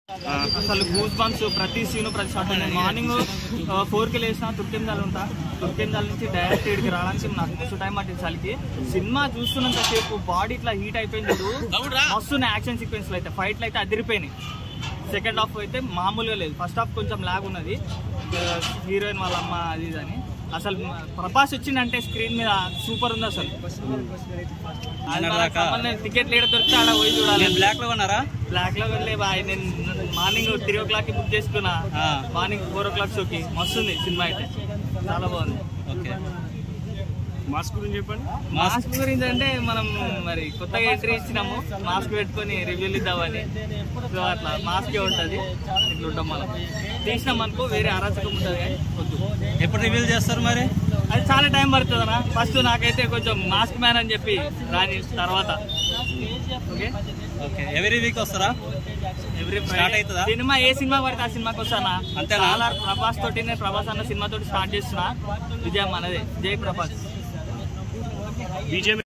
అసలు goose bumps ప్రతి scene ప్రతి షాట్ నేను మార్నింగ్ ఫోర్ కి లేచిన తుర్కెందాలు ఉంటా తుర్కెందాల నుంచి డైరెక్ట్ ఇక్కడికి రావడానికి నాకు మస్తు టైం పట్టింది చలికి సినిమా చూస్తున్నంత సేపు బాడీ ఇట్లా హీట్ అయిపోయింది చూడు మస్తు యాక్షన్ సీక్వెన్స్లు అయితే ఫైట్లు అయితే అదిరిపోయినాయి సెకండ్ హాఫ్ అయితే మామూలుగా లేదు ఫస్ట్ హాఫ్ కొంచెం లాగ్ ఉన్నది హీరోయిన్ వాళ్ళ అమ్మ అది ఇది అని అసలు ప్రభాస్ వచ్చిందంటే స్క్రీన్ మీద సూపర్ ఉంది అసలు టికెట్ లేడ దొరికితే ఆడ పోయి చూడాలి బ్లాక్ లో ఉన్నారా బ్లాక్ లో వెళ్ళే బాయ్ నేను మార్నింగ్ త్రీ ఓ క్లాక్ కి బుక్ చేసుకున్నా ఆ. మార్నింగ్ ఫోర్ ఓ క్లాక్ షోకి మస్తుంది సినిమా అయితే చాలా బాగుంది ఓకే మాస్క్ గురించి చెప్పండి మాస్క్ గురించి అంటే మనం మరి కొత్తగా ఎంట్రీ ఇచ్చినాము మాస్క్ పెట్టుకొని రివ్యూలు ఇద్దామని సో అట్లా మాస్కే ఉంటుంది ఇట్లా ఉంటాం మనం తీసినాం అనుకో వేరే అరాచకం ఉంటుంది కానీ వద్దు ఎప్పుడు రివీల్ చేస్తారు మరి అది చాలా టైం పడుతుంది అన్న ఫస్ట్ నాకైతే కొంచెం మాస్క్ మ్యాన్ అని చెప్పి రాని తర్వాత ఓకే ఓకే ఎవరీ వీక్ వస్తారా ఎవ్రీ Start అవుతుందా? సినిమా ఏ సినిమా పడితే ఆ సినిమాకి వస్తానా అంతేనా? చాలా ప్రభాస్ తోటి నేను ప్రభాస్ అన్న సినిమా తోటి స్టార్ట్ చేస్తున్నా విజయం మనదే జై ప్రభాస్ బీజేపీ